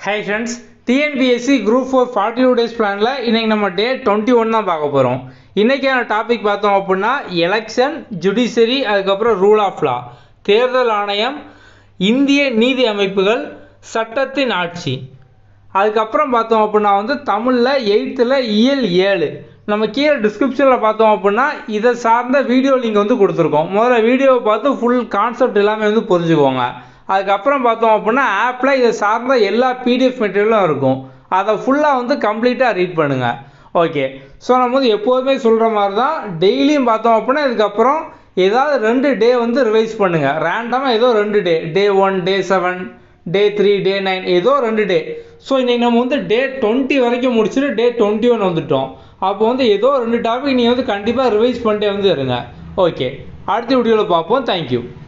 high friends TNPSC group four forty two days பிளானில் இன்றைக்கி நம்ம டே டுவெண்ட்டி ஒன் தான் பார்க்க போகிறோம் இன்றைக்கான டாபிக் பார்த்தோம் அப்படின்னா எலெக்ஷன் ஜுடிஷரி அதுக்கப்புறம் ரூல் ஆஃப் லா தேர்தல் ஆணையம் இந்திய நீதி அமைப்புகள் சட்டத்தின் ஆட்சி அதுக்கப்புறம் பார்த்தோம் அப்படின்னா வந்து தமிழில் எயித்தில் இயல் ஏழு நம்ம கீழே டிஸ்கிரிப்ஷனில் பார்த்தோம் அப்படின்னா இதை சார்ந்த வீடியோ லிங்க் வந்து கொடுத்துருக்கோம் முதல்ல வீடியோவை பார்த்து ஃபுல் கான்செப்ட் எல்லாமே வந்து புரிஞ்சுக்கோங்க அதுக்கப்புறம் பார்த்தோம் அப்படின்னா ஆப்பில் இதை சார்ந்த எல்லா பிடிஎஃப் மெட்டீரியலும் இருக்கும் அதை ஃபுல்லாக வந்து கம்ப்ளீட்டாக ரீட் பண்ணுங்கள் ஓகே ஸோ நம்ம வந்து எப்போதுமே சொல்கிற மாதிரி தான் டெய்லியும் பார்த்தோம் அப்படின்னா இதுக்கப்புறம் ஏதாவது ரெண்டு டே வந்து ரிவைஸ் பண்ணுங்கள் ரேண்டமாக ஏதோ ரெண்டு day day one day seven day three day nine ஏதோ ரெண்டு டே ஸோ இன்றைக்கி நம்ம வந்து டே டுவெண்ட்டி வரைக்கும் முடிச்சுட்டு டே டுவெண்ட்டி ஒன் வந்துட்டோம் அப்போ வந்து ஏதோ ரெண்டு டாபிக் நீங்கள் வந்து கண்டிப்பாக ரிவைஸ் பண்ணிட்டே வந்து இருங்க ஓகே அடுத்த வீடியோவில் பார்ப்போம் தேங்க்யூ